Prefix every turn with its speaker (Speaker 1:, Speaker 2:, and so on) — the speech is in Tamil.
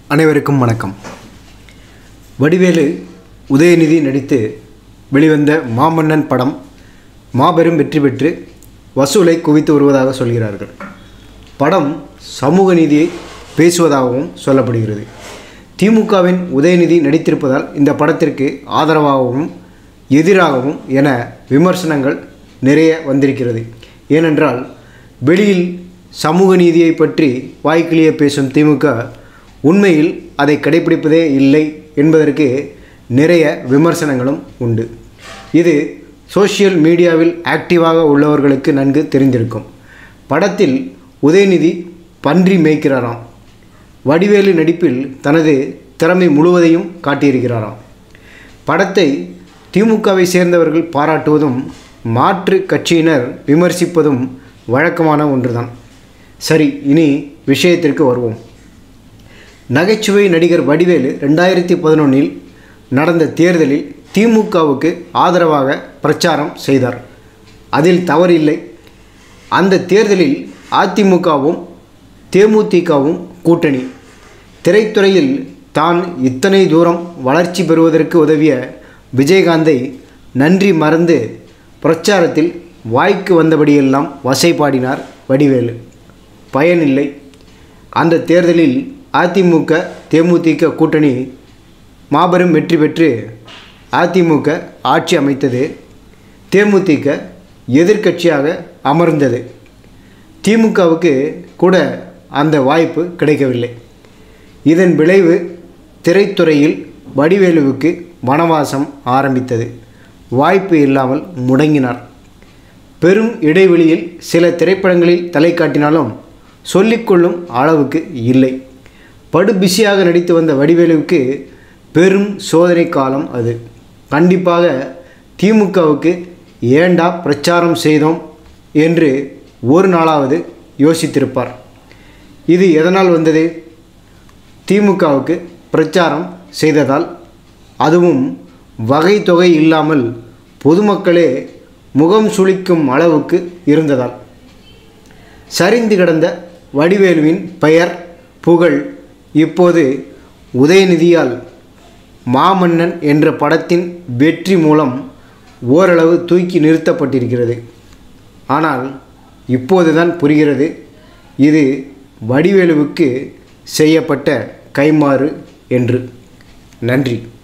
Speaker 1: அனைவருக்கும் வணக்கம் வடிவேலு உதயநிதி நடித்து வெளிவந்த மாமன்னன் படம் மாபெரும் வெற்றி பெற்று வசூலை குவித்து வருவதாக சொல்கிறார்கள் படம் சமூக நீதியை பேசுவதாகவும் சொல்லப்படுகிறது திமுகவின் உதயநிதி நடித்திருப்பதால் இந்த படத்திற்கு ஆதரவாகவும் எதிராகவும் என விமர்சனங்கள் நிறைய வந்திருக்கிறது ஏனென்றால் வெளியில் சமூக நீதியை பற்றி வாய்க்கிளிய பேசும் திமுக உண்மையில் அதை கடைபிடிப்பதே இல்லை என்பதற்கு நிறைய விமர்சனங்களும் உண்டு இது சோஷியல் மீடியாவில் ஆக்டிவாக உள்ளவர்களுக்கு நன்கு தெரிந்திருக்கும் படத்தில் உதயநிதி பன்றி மேய்க்கிறாராம் வடிவேலு நடிப்பில் தனது திறமை முழுவதையும் காட்டியிருக்கிறாராம் படத்தை திமுகவை சேர்ந்தவர்கள் பாராட்டுவதும் மாற்று கட்சியினர் விமர்சிப்பதும் வழக்கமான ஒன்றுதான் சரி இனி விஷயத்திற்கு வருவோம் நகைச்சுவை நடிகர் வடிவேலு ரெண்டாயிரத்தி பதினொன்றில் நடந்த தேர்தலில் திமுகவுக்கு ஆதரவாக பிரச்சாரம் செய்தார் அதில் தவறில்லை அந்த தேர்தலில் அதிமுகவும் தேமுதிகவும் கூட்டணி திரைத்துறையில் தான் இத்தனை தூரம் வளர்ச்சி பெறுவதற்கு உதவிய விஜயகாந்தை நன்றி மறந்து பிரச்சாரத்தில் வாய்க்கு வந்தபடியெல்லாம் வசைபாடினார் வடிவேலு பயனில்லை அந்த தேர்தலில் அதிமுக தேமுதிக கூட்டணி மாபெரும் வெற்றி பெற்று அதிமுக ஆட்சி அமைத்தது தேமுதிக எதிர்க்கட்சியாக அமர்ந்தது திமுகவுக்கு கூட அந்த வாய்ப்பு கிடைக்கவில்லை இதன் விளைவு திரைத்துறையில் வடிவேலுவுக்கு வனவாசம் ஆரம்பித்தது வாய்ப்பு இல்லாமல் முடங்கினார் பெரும் இடைவெளியில் சில திரைப்படங்களில் தலை காட்டினாலும் சொல்லிக்கொள்ளும் அளவுக்கு இல்லை படு பிஸியாக நடித்து வந்த வடிவேலுவுக்கு பெரும் சோதனை காலம் அது கண்டிப்பாக திமுகவுக்கு ஏண்டா பிரச்சாரம் செய்தோம் என்று ஒரு நாளாவது யோசித்திருப்பார் இது எதனால் வந்தது திமுகவுக்கு பிரச்சாரம் செய்ததால் அதுவும் வகை தொகை இல்லாமல் பொதுமக்களே முகம் சுளிக்கும் அளவுக்கு இருந்ததால் சரிந்து கிடந்த வடிவேலுவின் பெயர் புகழ் இப்போது உதயநிதியால் மாமன்னன் என்ற படத்தின் வெற்றி மூலம் ஓரளவு தூக்கி நிறுத்தப்பட்டிருக்கிறது ஆனால் இப்போதுதான் புரிகிறது இது வடிவேலுவுக்கு செய்யப்பட்ட கைமாறு என்று நன்றி